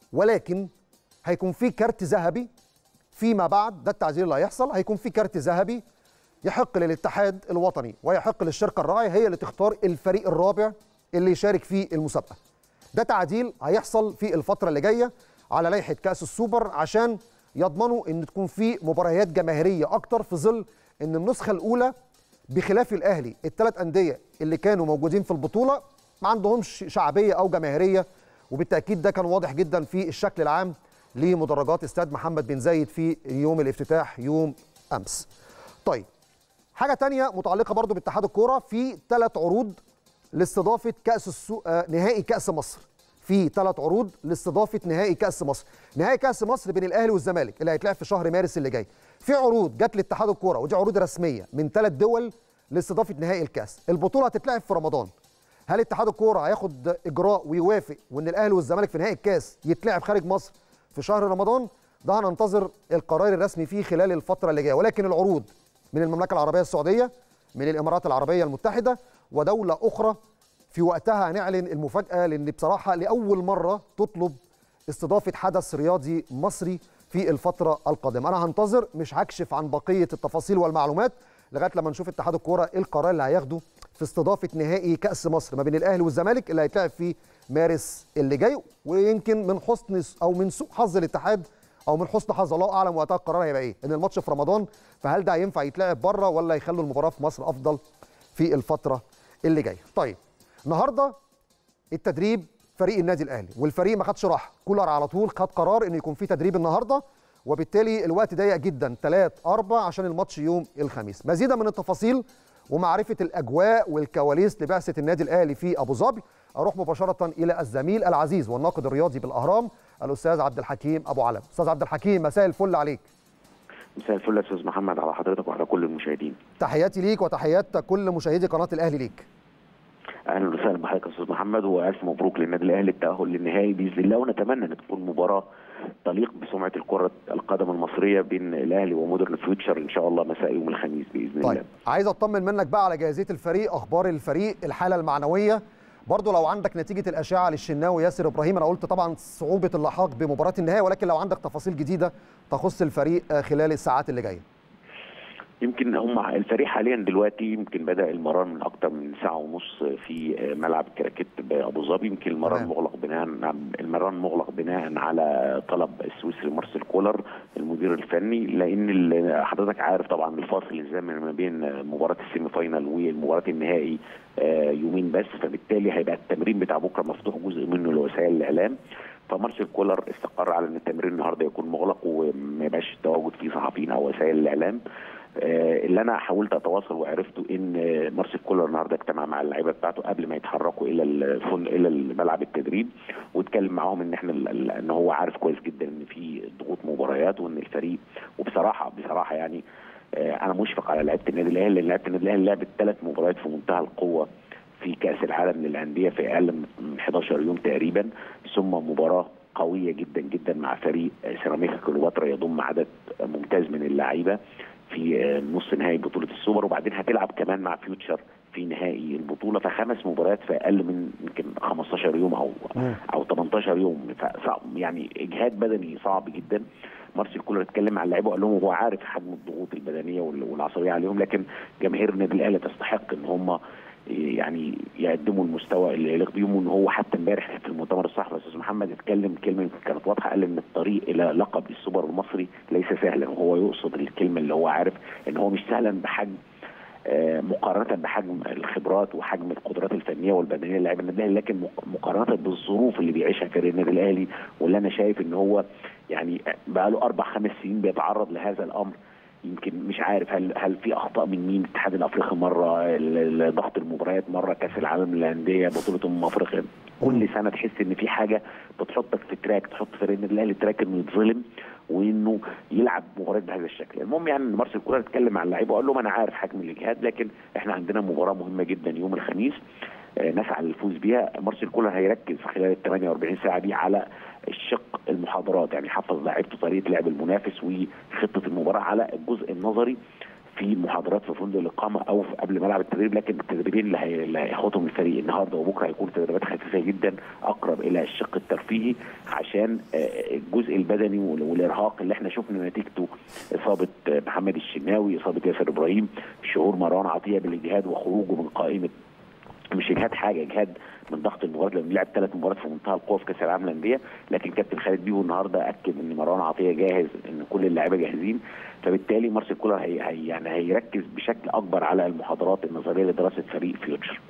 ولكن هيكون في كارت ذهبي فيما بعد ده التعديل اللي هيحصل هيكون في كارت ذهبي يحق للاتحاد الوطني ويحق للشركه الراعيه هي اللي تختار الفريق الرابع اللي يشارك في المسابقه ده تعديل هيحصل في الفتره اللي جايه على لائحه كاس السوبر عشان يضمنوا ان تكون في مباريات جماهيريه اكتر في ظل ان النسخه الاولى بخلاف الاهلي الثلاث انديه اللي كانوا موجودين في البطوله ما عندهمش شعبيه او جماهيريه وبالتاكيد ده كان واضح جدا في الشكل العام لمدرجات استاد محمد بن زايد في يوم الافتتاح يوم امس. طيب حاجه تانية متعلقه برضو باتحاد الكوره في ثلاث عروض لاستضافه كاس السو... آه نهائي كاس مصر. في ثلاث عروض لاستضافه نهائي كاس مصر. نهائي كاس مصر بين الاهلي والزمالك اللي هيتلعب في شهر مارس اللي جاي. في عروض جت لاتحاد الكوره ودي عروض رسميه من ثلاث دول لاستضافه نهائي الكاس. البطوله هتتلعب في رمضان. هل اتحاد الكوره هياخد اجراء ويوافق وان الاهلي والزمالك في نهائي الكاس يتلعب خارج مصر في شهر رمضان ده هننتظر القرار الرسمي فيه خلال الفتره اللي جايه ولكن العروض من المملكه العربيه السعوديه من الامارات العربيه المتحده ودوله اخرى في وقتها هنعلن المفاجاه لان بصراحه لاول مره تطلب استضافه حدث رياضي مصري في الفتره القادمه انا هنتظر مش هكشف عن بقيه التفاصيل والمعلومات لغايه لما نشوف اتحاد الكوره ايه القرار اللي هياخده في استضافه نهائي كاس مصر ما بين الاهلي والزمالك اللي هيتلعب في مارس اللي جاي ويمكن من حسن او من سوء حظ الاتحاد او من حسن حظ الله اعلم وقتها القرار هيبقى ايه ان الماتش في رمضان فهل ده هينفع يتلعب بره ولا يخلوا المباراه في مصر افضل في الفتره اللي جايه طيب النهارده التدريب فريق النادي الاهلي والفريق ما خدش راحه كولر على طول خد قرار انه يكون في تدريب النهارده وبالتالي الوقت ضيق جدا 3 4 عشان الماتش يوم الخميس مزيدا من التفاصيل ومعرفه الاجواء والكواليس لبعثه النادي الاهلي في ابو ظبي اروح مباشره الى الزميل العزيز والناقد الرياضي بالاهرام الاستاذ عبد الحكيم ابو علم استاذ عبد الحكيم مساء الفل عليك مساء الفل يا استاذ محمد على حضرتك وعلى كل المشاهدين تحياتي ليك وتحيات كل مشاهدي قناه الاهلي ليك اهلا وسهلا بحضرتك يا استاذ محمد والف مبروك للنادي الاهلي التاهل للنهائي باذن الله ونتمنى ان تكون مباراه تليق بسمعه الكره القدم المصريه بين الاهلي ومودرن فيوتشر ان شاء الله مساء يوم الخميس باذن طيب. الله عايز اطمن منك بقى على جاهزيه الفريق اخبار الفريق الحاله المعنويه برضه لو عندك نتيجه الاشعه للشناوي ياسر ابراهيم انا قلت طبعا صعوبه اللحاق بمباراه النهائي ولكن لو عندك تفاصيل جديده تخص الفريق خلال الساعات اللي جايه يمكن هم الفريق حاليا دلوقتي يمكن بدا المران من اكثر من ساعه ونص في ملعب الكراكيت بابو ظبي يمكن المران تمام. مغلق بناء المران مغلق بناء على طلب السويسري مارسيل كولر المدير الفني لان ال- حضرتك عارف طبعا الفاصل الزمني ما بين مباراه السيمي فاينال والمباراه النهائي آه، يومين بس فبالتالي هيبقى التمرين بتاع بكره مفتوح جزء منه لوسائل الاعلام فمارسيل كولر استقر على ان التمرين النهارده يكون مغلق وما يبقاش تواجد فيه صحفيين او وسائل الاعلام آه، اللي انا حاولت اتواصل وعرفته ان آه، مارسيل كولر النهارده اجتمع مع اللعيبه بتاعته قبل ما يتحركوا الى الفن الى ملعب التدريب واتكلم معاهم ان احنا ال- ال- ان هو عارف كويس جدا ان في ضغوط مباريات وان الفريق وبصراحه بصراحه يعني آه، انا مشفق على لعيبه النادي الاهلي لان لعيبه النادي الاهلي لعبت ثلاث مباريات في منتهى القوه في كاس العالم للانديه في اقل من 11 يوم تقريبا ثم مباراه قويه جدا جدا مع فريق آه، سيراميكا كليوباترا يضم عدد ممتاز من اللعيبه في آه، نص نهائي بطوله السوبر وبعدين هتلعب كمان مع فيوتشر في نهائي البطوله فخمس مباريات في اقل من يمكن 15 يوم او مم. او 18 يوم فصعب يعني اجهاد بدني صعب جدا مارسيل كولر اتكلم مع اللعيبه وقال لهم هو عارف حجم الضغوط البدنيه وال- والعصبيه عليهم لكن جماهير النادي الاهلي تستحق ان هم يعني يقدموا المستوى اللي يليق بيهم وان هو حتى امبارح في المؤتمر الصحفي يا استاذ محمد اتكلم كلمه يمكن كانت واضحه قال ان الطريق الى لقب السوبر المصري ليس سهلا وهو يقصد الكلمه اللي هو عارف ان هو مش سهلا بحجم آه، مقارنه بحجم الخبرات وحجم القدرات الفنيه والبدنيه للاعب النادي الاهلي لكن مق- مقارنه بالظروف اللي بيعيشها فريق النادي الاهلي واللي انا شايف ان هو يعني بقى له اربع خمس سنين بيتعرض لهذا الامر يمكن مش عارف هل هل في اخطاء من مين الاتحاد الافريقي مره ال- ال- ضغط المباريات مره كاس العالم للانديه بطوله امم افريقيا كل سنه تحس ان في حاجه بتحطك في تراك تحط فريق النادي الاهلي تراك انه يتظلم وانه يلعب مباريات بهذا الشكل المهم يعني ان مارسيل كولر اتكلم مع اللعيبه وقال لهم انا عارف حجم الاجهاد لكن احنا عندنا مباراه مهمه جدا يوم الخميس آه، نسعى للفوز بيها مارسيل كولر هيركز خلال ال 48 ساعه دي على الشق المحاضرات يعني حفظ لعيبته طريقه لعب المنافس وخطه المباراه على الجزء النظري في محاضرات في فندق الاقامه او في قبل ملعب التدريب لكن التدريبين اللي هي- اللي هياخدهم الفريق النهارده وبكره هيكونوا تدريبات خفيفه جدا اقرب الى الشق الترفيهي عشان آه، الجزء البدني وال- والارهاق اللي احنا شفنا نتيجته اصابه آه، محمد الشناوي اصابه ياسر ابراهيم شعور مروان عطيه بالاجهاد وخروجه من قائمه مش اجهاد حاجه اجهاد من ضغط المباريات لانه لعب ثلاث مباريات في منتهى القوه في كاس العالم للانديه لكن كابتن خالد بيبو النهارده اكد ان مروان عطيه جاهز ان كل اللعيبه جاهزين فبالتالي مارسيل كولر هي هي يعني هيركز بشكل اكبر على المحاضرات النظريه لدراسه فريق فيوتشر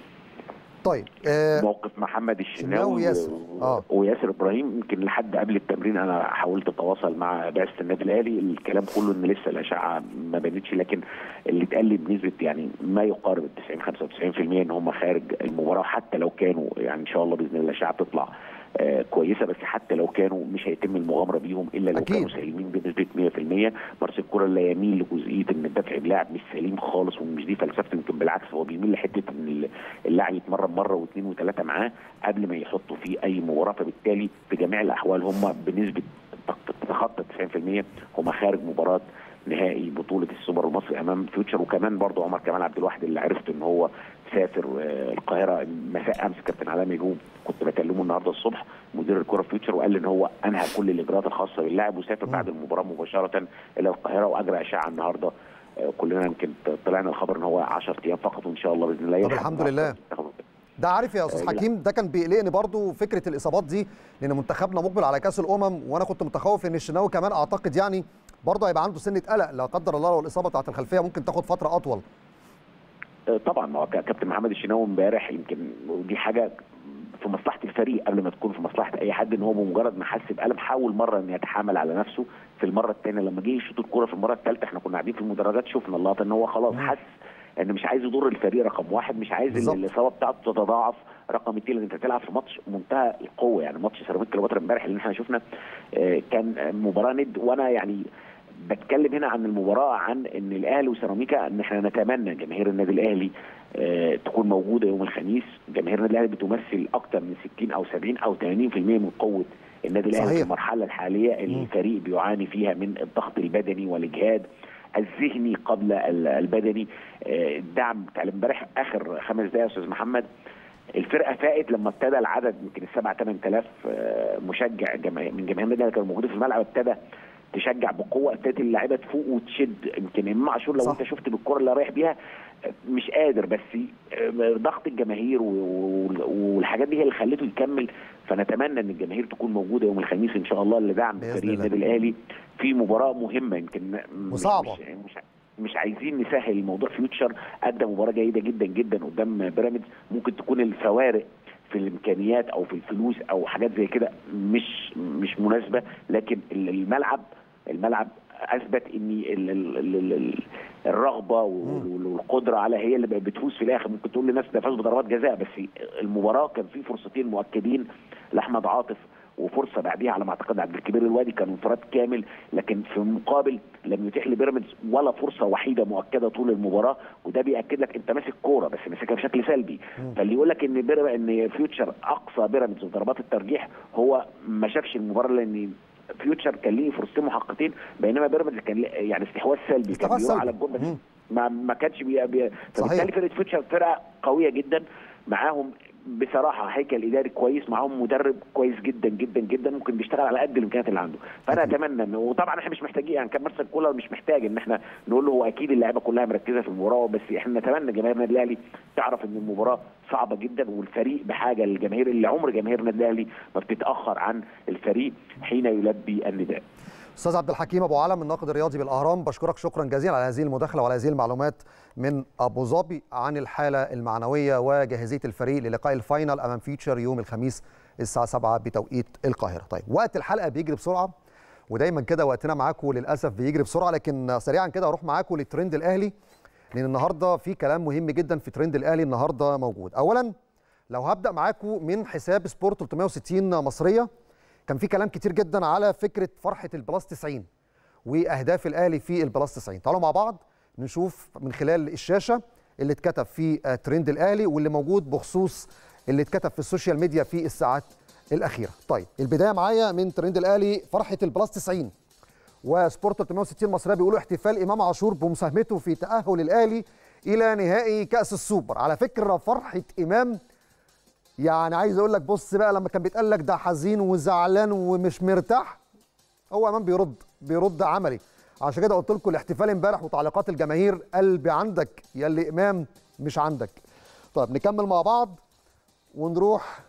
طيب آه موقف محمد شناوي الشناوي وياسر. و- آه. وياسر ابراهيم يمكن لحد قبل التمرين انا حاولت اتواصل مع بعثه النادي الاهلي الكلام كله ان لسه الاشعه ما بانتش لكن اللي اتقال لي بنسبه يعني ما يقارب ال 90 95% ان هم خارج المباراه حتى لو كانوا يعني ان شاء الله باذن الله الاشعه تطلع آه كويسه بس حتى لو كانوا مش هيتم المغامره بيهم الا لو أكيد. كانوا سليمين بنسبه 100% مارسيل كولر لا يميل لجزئيه ان الدفع بلاعب مش سليم خالص ومش دي فلسفته يمكن بالعكس هو بيميل لحته ان اللاعب يتمرن مره واثنين وثلاثه معاه قبل ما يحطوا فيه اي مباراه فبالتالي في جميع الاحوال هم بنسبه تتخطى 90% هم خارج مباراه نهائي بطوله السوبر المصري امام فيوتشر وكمان برضه عمر كمال عبد الواحد اللي عرفت ان هو سافر آه، القاهره مساء امس كابتن علامه يجوب كنت بكلمه النهارده الصبح مدير الكره في فيوتشر وقال لي ان هو انهى كل الاجراءات الخاصه باللاعب وسافر بعد المباراه مباشره الى القاهره واجرى اشعه النهارده آه، كلنا يمكن طلعنا الخبر ان هو 10 ايام فقط وان شاء الله باذن الله طب يلحق الحمد النهاردة لله. المنتخب. ده عارف يا استاذ آه، لا. حكيم ده كان بيقلقني برضو فكره الاصابات دي لان منتخبنا مقبل على كاس الامم وانا كنت متخوف ان الشناوي كمان اعتقد يعني برضه هيبقى عنده سنه قلق لا قدر الله لو الاصابه بتاعت الخلفيه ممكن تاخد فتره اطول طبعا ما هو كابتن محمد الشناوي امبارح يمكن ودي حاجه في مصلحه الفريق قبل ما تكون في مصلحه اي حد ان هو بمجرد ما حس بقلم حاول مره ان يتحامل على نفسه في المره الثانيه لما جه يشوط الكوره في المره الثالثه احنا كنا قاعدين في المدرجات شفنا اللقطه ان هو خلاص حس ان مش عايز يضر الفريق رقم واحد مش عايز بالظبط. الاصابه بتاعته تتضاعف رقم اثنين لان انت بتلعب في ماتش منتهى القوه يعني ماتش سيراميكا كليوباترا امبارح اللي احنا شفنا آه، كان مباراه ند وانا يعني بتكلم هنا عن المباراه عن ان الاهلي وسيراميكا ان احنا نتمنى جماهير النادي الاهلي آه، تكون موجوده يوم الخميس جماهير النادي الاهلي بتمثل اكثر من 60 او 70 او 80% من قوه النادي الاهلي صحيح. في المرحله الحاليه اللي الفريق بيعاني فيها من الضغط البدني والاجهاد الذهني قبل ال- البدني آه، الدعم بتاع امبارح اخر خمس دقائق يا استاذ محمد الفرقه فاقت لما ابتدى العدد يمكن السبع ثمان تلاف مشجع جماهير من جماهير النادي اللي كانوا موجودين في الملعب ابتدى تشجع بقوه ابتدت اللعيبه تفوق وتشد يمكن امام عاشور لو صح. انت شفت بالكره اللي رايح بيها آه، مش قادر بس آه، ضغط الجماهير و- و- والحاجات دي هي اللي خلته يكمل فنتمنى ان الجماهير تكون موجوده يوم الخميس ان شاء الله لدعم بإذن فريق الله. النادي الاهلي في مباراه مهمه يمكن م- وصعبة. مش, مش, مش عايزين نسهل الموضوع فيوتشر ادى مباراه جيده جدا جدا قدام بيراميدز ممكن تكون الفوارق في الامكانيات او في الفلوس او حاجات زي كده مش مش مناسبه لكن ال- الملعب الملعب اثبت ان ال- ال- ال- ال- ال- الرغبه وال- والقدره على هي اللي بقت بتفوز في الاخر ممكن تقول للناس ده فاز بضربات جزاء بس المباراه كان في فرصتين مؤكدين لاحمد عاطف وفرصه بعديها على ما اعتقد عبد الكبير الوادي كان انفراد كامل لكن في المقابل لم يتيح لبيراميدز ولا فرصه وحيده مؤكده طول المباراه وده بياكد لك انت ماسك كوره بس ماسكها بشكل سلبي فاللي يقول لك ان بيراميدز ان فيوتشر اقصى بيراميدز في ضربات الترجيح هو ما شافش المباراه لان فيوتشر كان ليه فرصتين محققين بينما بيراميدز كان ليه- يعني استحواذ سلبي كان استحواذ بيروح سلبي. على الجول بس مم. ما ما كانش بي... بي... صحيح. فبالتالي فرقه فيوتشر فرقه قويه جدا معاهم بصراحه هيكل اداري كويس معاهم مدرب كويس جدا جدا جدا ممكن بيشتغل على قد الامكانيات اللي عنده فانا أكيد. اتمنى انه وطبعا احنا مش محتاجين يعني كان مارسيل كولر مش محتاج ان احنا نقول له هو اكيد اللعيبه كلها مركزه في المباراه بس احنا نتمنى جماهير النادي الاهلي تعرف ان المباراه صعبه جدا والفريق بحاجه للجماهير اللي عمر جماهير النادي الاهلي ما بتتاخر عن الفريق حين يلبي النداء استاذ عبد الحكيم ابو علم الناقد الرياضي بالاهرام بشكرك شكرا جزيلا على هذه المداخله وعلى هذه المعلومات من ابو ظبي عن الحاله المعنويه وجاهزيه الفريق للقاء الفاينل امام فيوتشر يوم الخميس الساعه 7 بتوقيت القاهره طيب وقت الحلقه بيجري بسرعه ودايما كده وقتنا معاكم للاسف بيجري بسرعه لكن سريعا كده اروح معاكم للترند الاهلي لان النهارده في كلام مهم جدا في ترند الاهلي النهارده موجود اولا لو هبدا معاكم من حساب سبورت 360 مصريه كان في كلام كتير جدا على فكره فرحه البلاس 90 واهداف الاهلي في البلاس 90 تعالوا مع بعض نشوف من خلال الشاشه اللي اتكتب في آه، ترند الاهلي واللي موجود بخصوص اللي اتكتب في السوشيال ميديا في الساعات الاخيره طيب البدايه معايا من ترند الاهلي فرحه البلاس 90 وسبورت 360 مصريه بيقولوا احتفال امام عاشور بمساهمته في تاهل الاهلي الى نهائي كاس السوبر على فكره فرحه امام يعني عايز اقول لك بص بقى لما كان بيتقال لك ده حزين وزعلان ومش مرتاح هو امام بيرد بيرد عملي عشان كده قلت لكم الاحتفال امبارح وتعليقات الجماهير قلبي عندك يا اللي امام مش عندك طيب نكمل مع بعض ونروح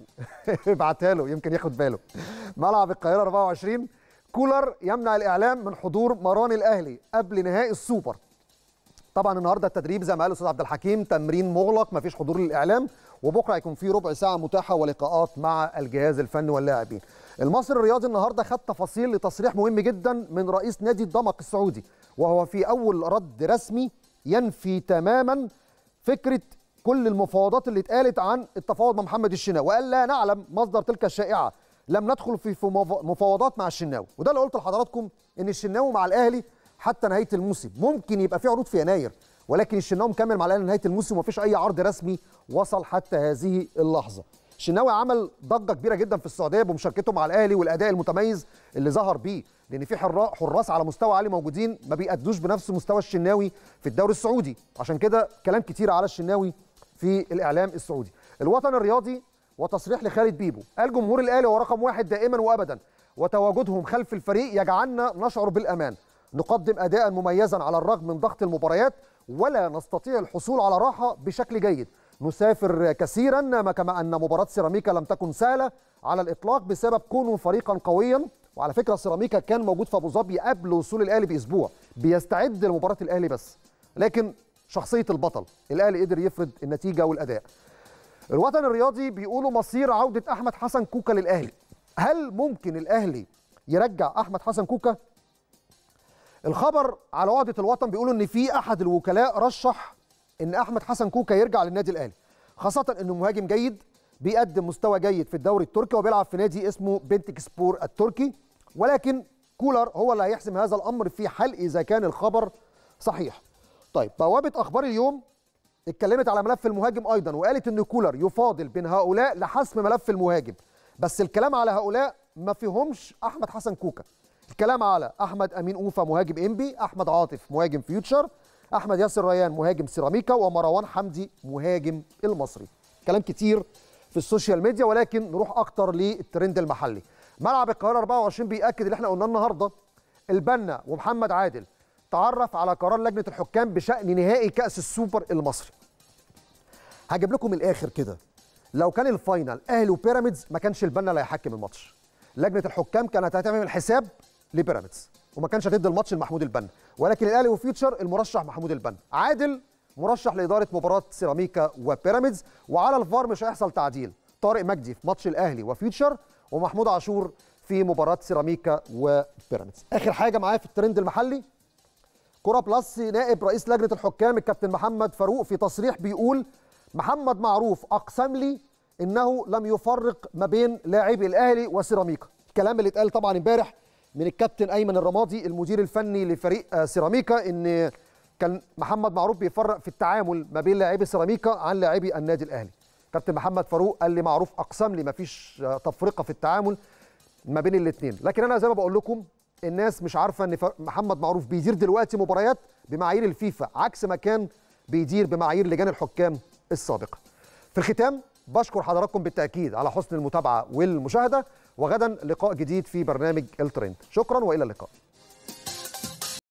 ابعتها له يمكن ياخد باله ملعب القاهره 24 كولر يمنع الاعلام من حضور مران الاهلي قبل نهائي السوبر طبعا النهارده التدريب زي ما قال الاستاذ عبد الحكيم تمرين مغلق مفيش حضور للاعلام وبكره هيكون في ربع ساعه متاحه ولقاءات مع الجهاز الفني واللاعبين. المصري الرياضي النهارده خد تفاصيل لتصريح مهم جدا من رئيس نادي الدمق السعودي وهو في اول رد رسمي ينفي تماما فكره كل المفاوضات اللي اتقالت عن التفاوض مع محمد الشناوي وقال لا نعلم مصدر تلك الشائعه لم ندخل في في مف- مفاوضات مع الشناوي وده اللي قلت لحضراتكم ان الشناوي مع الاهلي حتى نهايه الموسم ممكن يبقى في عروض في يناير ولكن الشناوي مكمل مع الاهلي لنهايه الموسم ومفيش اي عرض رسمي وصل حتى هذه اللحظه الشناوي عمل ضجه كبيره جدا في السعوديه بمشاركته مع الاهلي والاداء المتميز اللي ظهر بيه لان في حرا- حراس على مستوى عالي موجودين ما بيأدوش بنفس مستوى الشناوي في الدوري السعودي عشان كده كلام كتير على الشناوي في الاعلام السعودي الوطن الرياضي وتصريح لخالد بيبو قال جمهور الاهلي هو رقم واحد دائما وابدا وتواجدهم خلف الفريق يجعلنا نشعر بالامان نقدم اداء مميزا على الرغم من ضغط المباريات ولا نستطيع الحصول على راحه بشكل جيد نسافر كثيرا ما كما ان مباراه سيراميكا لم تكن سهله على الاطلاق بسبب كونه فريقا قويا وعلى فكره سيراميكا كان موجود في ابو ظبي قبل وصول الاهلي باسبوع بيستعد لمباراه الاهلي بس لكن شخصيه البطل الاهلي قدر يفرض النتيجه والاداء الوطن الرياضي بيقولوا مصير عوده احمد حسن كوكا للاهلي هل ممكن الاهلي يرجع احمد حسن كوكا الخبر على عقده الوطن بيقولوا ان في احد الوكلاء رشح ان احمد حسن كوكا يرجع للنادي الاهلي خاصه انه مهاجم جيد بيقدم مستوى جيد في الدوري التركي وبيلعب في نادي اسمه بنتك سبور التركي ولكن كولر هو اللي هيحسم هذا الامر في حال اذا كان الخبر صحيح طيب بوابه اخبار اليوم اتكلمت على ملف المهاجم ايضا وقالت ان كولر يفاضل بين هؤلاء لحسم ملف المهاجم بس الكلام على هؤلاء ما فيهمش احمد حسن كوكا الكلام على احمد امين اوفا مهاجم انبي احمد عاطف مهاجم فيوتشر احمد ياسر ريان مهاجم سيراميكا ومروان حمدي مهاجم المصري كلام كتير في السوشيال ميديا ولكن نروح اكتر للترند المحلي ملعب القاهره 24 بياكد اللي احنا قلناه النهارده البنا ومحمد عادل تعرف على قرار لجنه الحكام بشان نهائي كاس السوبر المصري هجيب لكم من الاخر كده لو كان الفاينل اهلي وبيراميدز ما كانش البنا اللي هيحكم الماتش لجنه الحكام كانت هتعمل حساب لبيراميدز وما كانش هتدي الماتش لمحمود البنا ولكن الاهلي وفيوتشر المرشح محمود البنا عادل مرشح لاداره مباراه سيراميكا وبيراميدز وعلى الفار مش هيحصل تعديل طارق مجدي في ماتش الاهلي وفيوتشر ومحمود عاشور في مباراه سيراميكا وبيراميدز اخر حاجه معايا في الترند المحلي كرة بلس نائب رئيس لجنه الحكام الكابتن محمد فاروق في تصريح بيقول محمد معروف اقسم لي انه لم يفرق ما بين لاعبي الاهلي وسيراميكا الكلام اللي اتقال طبعا امبارح من الكابتن ايمن الرمادي المدير الفني لفريق سيراميكا ان كان محمد معروف بيفرق في التعامل ما بين لاعبي سيراميكا عن لاعبي النادي الاهلي كابتن محمد فاروق قال لي معروف اقسم لي ما فيش تفرقه في التعامل ما بين الاثنين لكن انا زي ما بقول لكم الناس مش عارفه ان محمد معروف بيدير دلوقتي مباريات بمعايير الفيفا عكس ما كان بيدير بمعايير لجان الحكام السابقه في الختام بشكر حضراتكم بالتاكيد على حسن المتابعه والمشاهده وغدا لقاء جديد في برنامج الترند شكرا والى اللقاء